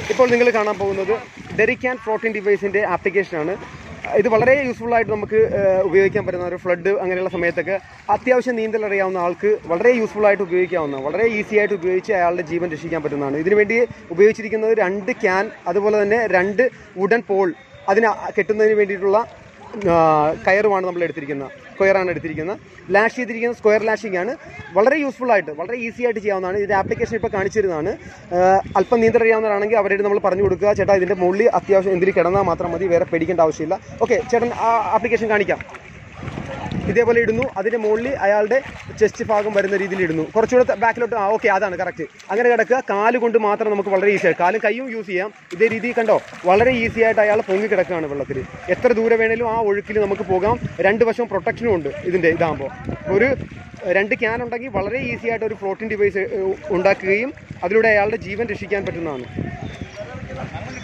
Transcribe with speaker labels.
Speaker 1: ഇപ്പോൾ നിങ്ങൾ കാണാൻ പോകുന്നത് ഡെറിക്യാൻ ഫ്ലോട്ടിംഗ് ഡിവൈസിൻ്റെ ആപ്ലിക്കേഷനാണ് ഇത് വളരെ യൂസ്ഫുൾ ആയിട്ട് നമുക്ക് ഏഹ്, ഉപയോഗിക്കാൻ പറ്റുന്ന ഒരു ഫ്ലഡ് അങ്ങനെയുള്ള സമയത്തൊക്കെ അത്യാവശ്യം നീന്തൽ അറിയാവുന്ന ആൾക്ക് വളരെ യൂസ്ഫുൾ ആയിട്ട് ഉപയോഗിക്കാവുന്ന വളരെ ഈസി ആയിട്ട് ഉപയോഗിച്ച് അയാളുടെ ജീവൻ രക്ഷിക്കാൻ പറ്റുന്നതാണ് ഇതിനുവേണ്ടി ഉപയോഗിച്ചിരിക്കുന്നത് രണ്ട് ക്യാൻ അതുപോലെ തന്നെ രണ്ട് വുഡൻ പോൾ അതിന് കെട്ടുന്നതിന് വേണ്ടിയിട്ടുള്ള ആ, കയറുമാണ് നമ്മൾ എടുത്തിരിക്കുന്നത് സ്ക്വയറാണ് എടുത്തിരിക്കുന്നത് ലാഷ് ചെയ്തിരിക്കുന്ന സ്ക്വയർ ലാഷിംഗ് ആണ് വളരെ യൂസ്ഫുൾ ആയിട്ട് വളരെ ഈസി ആയിട്ട് ചെയ്യാവുന്നതാണ് ഇതിന്റെ ആപ്ലിക്കേഷൻ ഇപ്പോൾ കാണിച്ചിരുന്നതാണ് ആ, അല്പം നീന്തൽ അറിയാവുന്നവരാണെങ്കിൽ അവരോട് നമ്മൾ പറഞ്ഞു കൊടുക്കുക ചേട്ടാ ഇതിന്റെ മുകളിൽ അത്യാവശ്യം എന്തിൽ കിടന്നാൽ മാത്രം മതി വേറെ പേടിക്കേണ്ട ആവശ്യമില്ല ഓക്കെ ചേട്ടൻ ആ ആപ്ലിക്കേഷൻ കാണിക്കാം ഇതേപോലെ ഇടുന്നു അതിന്റെ മുകളിൽ അയാളുടെ ചെസ്റ്റ് ഭാഗം വരുന്ന രീതിയിൽ ഇടുന്നു കുറച്ചുകൂടെ ബാക്കിലോട്ട് ആ ഓക്കെ അതാണ് കറക്റ്റ് അങ്ങനെ കിടക്കുക കാല് കൊണ്ട് മാത്രം നമുക്ക് വളരെ ഈസി ആയി കാലും കൈയും യൂസ് ചെയ്യാം ഇതേ രീതിയിൽ കണ്ടോ വളരെ ഈസി ആയിട്ട് അയാൾ പൊങ്ങി കിടക്കുകയാണ് വെള്ളത്തിൽ എത്ര ദൂരെ വേണേലും ആ ഒഴുക്കിൽ നമുക്ക് പോകാം രണ്ട് വശവും പ്രൊട്ടക്ഷനും ഉണ്ട് ഇതിന്റെ ഇതാകുമ്പോൾ ഒരു രണ്ട് ക്യാൻ ഉണ്ടെങ്കിൽ വളരെ ഈസി ആയിട്ട് ഒരു ഫ്ലോട്ടിംഗ് ഡിവൈസ് ഉണ്ടാക്കുകയും അതിലൂടെ അയാളുടെ ജീവൻ രക്ഷിക്കാൻ പറ്റുന്നതാണ്